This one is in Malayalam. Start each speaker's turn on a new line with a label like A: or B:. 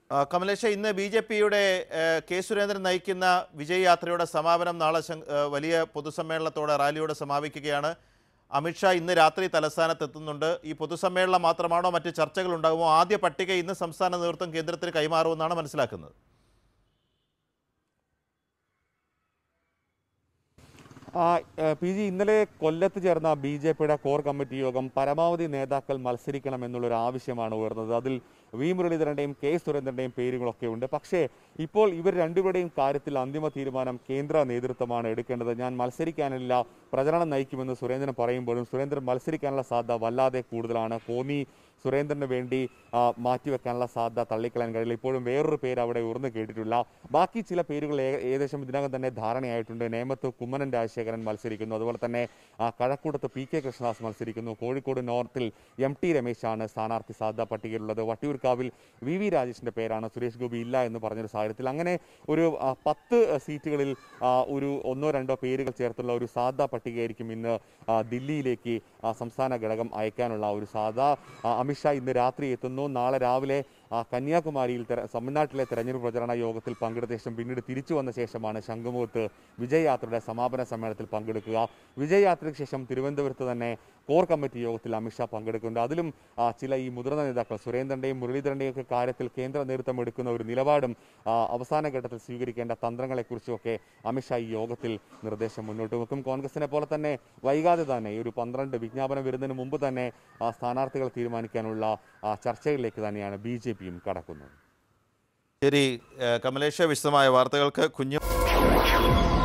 A: ആ, കമലേഷ ഇന്ന് ബി ജെ പിയുടെ കെ സുരേന്ദ്രൻ നയിക്കുന്ന വിജയ് യാത്രയുടെ സമാപനം നാളെ ശങ്- ഏ, വലിയ പൊതുസമ്മേളനത്തോടെ റാലിയോടെ സമാപിക്കുകയാണ് അമിത്ഷാ ഇന്ന് രാത്രി തലസ്ഥാനത്ത് എത്തുന്നുണ്ട് ഈ പൊതുസമ്മേളനം മാത്രമാണോ മറ്റ് ചർച്ചകൾ ഉണ്ടാകുമോ ആദ്യ പട്ടിക ഇന്ന് സംസ്ഥാന നേതൃത്വം കേന്ദ്രത്തിന് കൈമാറുമെന്നാണ് മനസ്സിലാക്കുന്നത്
B: ആ, ഏഹ്, പി ജി ഇന്നലെ കൊല്ലത്ത് ചേർന്ന ബി ജെ പിയുടെ കോർ കമ്മിറ്റി യോഗം പരമാവധി നേതാക്കൾ മത്സരിക്കണം എന്നുള്ളൊരു ആവശ്യമാണ് ഉയർന്നത് അതിൽ വി മുരളീധരന്റെയും കെ സുരേന്ദ്രന്റെയും പേരുകളൊക്കെ ഉണ്ട് പക്ഷേ ഇപ്പോൾ ഇവർ രണ്ടുപേരുടെയും കാര്യത്തിൽ അന്തിമ തീരുമാനം കേന്ദ്ര നേതൃത്വമാണ് എടുക്കേണ്ടത് ഞാൻ മത്സരിക്കാനില്ല പ്രചരണം നയിക്കുമെന്ന് സുരേന്ദ്രൻ പറയുമ്പോഴും സുരേന്ദ്രൻ മത്സരിക്കാനുള്ള സാധ്യത വല്ലാതെ കൂടുതലാണ് കോന്നി സുരേന്ദ്രന് വേണ്ടി ആ, മാറ്റിവെക്കാനുള്ള സാധ്യത തള്ളിക്കളയാൻ കഴിയില്ല ഇപ്പോഴും വേറൊരു പേര് അവിടെ ഉയർന്നു കേട്ടിട്ടില്ല ബാക്കി ചില പേരുകൾ ഏ- ഏകദേശം ഇതിനകം തന്നെ ധാരണയായിട്ടുണ്ട് നേമത്ത് കുമ്മനം രാജശേഖരൻ മത്സരിക്കുന്നു അതുപോലെ തന്നെ ആ, കഴക്കൂട്ടത്ത് പി കെ കൃഷ്ണദാസ് മത്സരിക്കുന്നു കോഴിക്കോട് നോർത്തിൽ എം ടി രമേശാണ് സ്ഥാനാർത്ഥി സാധ്യതാ പട്ടികയിലുള്ളത് വട്ടിയൂർക്കാവിൽ വി വി രാജേഷിന്റെ പേരാണ് സുരേഷ് ഗോപി ഇല്ല എന്ന് പറഞ്ഞൊരു സാഹചര്യത്തിൽ അങ്ങനെ ഒരു ആ, പത്ത് സീറ്റുകളിൽ ആ, ഒരു ഒന്നോ രണ്ടോ പേരുകൾ ചേർത്തുള്ള ഒരു സാധ്യതാ പട്ടികയായിരിക്കും ഇന്ന് ആ, ദില്ലിയിലേക്ക് ആ, സംസ്ഥാന ഘടകം അയക്കാനുള്ള ഒരു സാധ്യത ആ, അമിത്ഷാ ഇന്ന് രാത്രി എത്തുന്നു നാളെ രാവിലെ ആ, കന്യാകുമാരിയിൽ തെര- തമിഴ്നാട്ടിലെ തെരഞ്ഞെടുപ്പ് പ്രചരണ യോഗത്തിൽ പങ്കെടുത്ത ശേഷം പിന്നീട് തിരിച്ചു വന്ന ശേഷമാണ് ശംഖുമുഖത്ത് വിജയ് യാത്രയുടെ സമാപന സമ്മേളനത്തിൽ പങ്കെടുക്കുക വിജയ് യാത്രയ്ക്ക് ശേഷം തിരുവനന്തപുരത്ത് തന്നെ കോർ കമ്മിറ്റി യോഗത്തിൽ അമിത്ഷാ പങ്കെടുക്കുന്നുണ്ട് അതിലും ആ, ചില ഈ മുതിർന്ന നേതാക്കൾ സുരേന്ദ്രന്റെയും മുരളീധരന്റെയും ഒക്കെ കാര്യത്തിൽ കേന്ദ്ര നേതൃത്വം എടുക്കുന്ന ഒരു നിലപാടും ആ, അവസാന ഘട്ടത്തിൽ സ്വീകരിക്കേണ്ട തന്ത്രങ്ങളെക്കുറിച്ചുമൊക്കെ അമിത്ഷാ ഈ യോഗത്തിൽ നിർദ്ദേശം മുന്നോട്ട് വെക്കും കോൺഗ്രസിനെ പോലെ തന്നെ വൈകാതെ തന്നെ ഈ ഒരു പന്ത്രണ്ട് വിജ്ഞാപനം വരുന്നതിന് മുമ്പ് തന്നെ ആ, സ്ഥാനാർത്ഥികൾ തീരുമാനിക്കാനുള്ള ആ, ചർച്ചകളിലേക്ക് തന്നെയാണ് ബി ജെ പിയും കടക്കുന്നത്
A: ശരി ഏ, കമലേഷ വിശദമായ വാർത്തകൾക്ക് കുഞ്ഞു